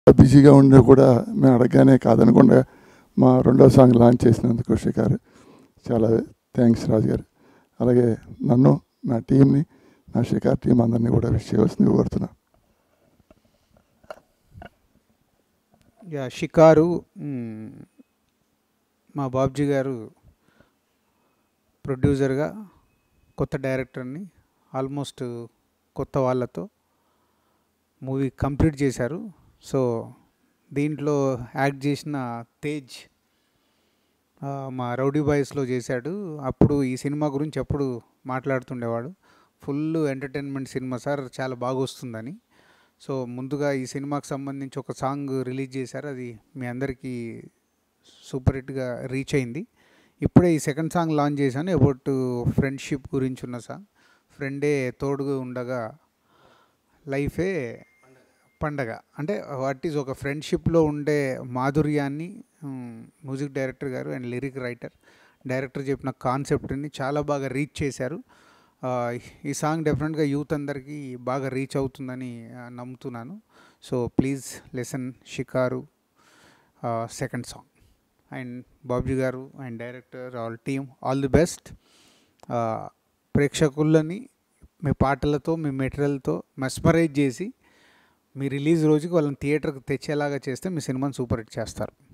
బిజీగా ఉండి కూడా మేము అడగగానే కాదనకుండా మా రెండో సాంగ్ లాంచ్ చేసినందుకు షికారు చాలా థ్యాంక్స్ రాజు గారు అలాగే నన్ను నా టీంని నా షికార్ టీం అందరినీ కూడా విష్ చేయవలసింది కోరుతున్నాను యా షికారు మ్, మా బాబ్జీ గారు ప్రొడ్యూసర్గా కొత్త డైరెక్టర్ని ఆల్మోస్ట్ కొత్త వాళ్ళతో మూవీ కంప్లీట్ చేశారు సో దీంట్లో యాక్ట్ చేసిన తేజ్ ఆ, మా రౌడీ బాయ్స్లో చేశాడు అప్పుడు ఈ సినిమా గురించి ఎప్పుడు మాట్లాడుతుండేవాడు ఫుల్ ఎంటర్టైన్మెంట్ సినిమా సార్ చాలా బాగా వస్తుందని సో ముందుగా ఈ సినిమాకి సంబంధించి ఒక సాంగ్ రిలీజ్ చేశారు అది మీ అందరికీ సూపర్ హిట్గా రీచ్ అయింది ఇప్పుడే ఈ సెకండ్ సాంగ్ లాంచ్ చేశాను అబౌట్ ఫ్రెండ్షిప్ గురించి ఉన్న సాంగ్ ఫ్రెండే తోడుగా ఉండగా లైఫే పండగ అంటే వాట్ ఈజ్ ఒక ఫ్రెండ్షిప్లో ఉండే మాధుర్యాన్ని మ్యూజిక్ డైరెక్టర్ గారు అండ్ లిరిక్ రైటర్ డైరెక్టర్ చెప్పిన కాన్సెప్ట్ని చాలా బాగా రీచ్ చేశారు ఆ, ఈ సాంగ్ డెఫినెట్గా యూత్ అందరికీ బాగా రీచ్ అవుతుందని ఆ, నమ్ముతున్నాను so please listen Shikaru second song and Babji గారు and director all team all the best ప్రేక్షకులని మీ పాటలతో మీ మెటీరియల్తో మెస్మరైజ్ చేసి మీ రిలీజ్ రోజుకి వాళ్ళని థియేటర్కి తెచ్చేలాగా చేస్తే మీ సినిమాని సూపర్ హిట్ చేస్తారు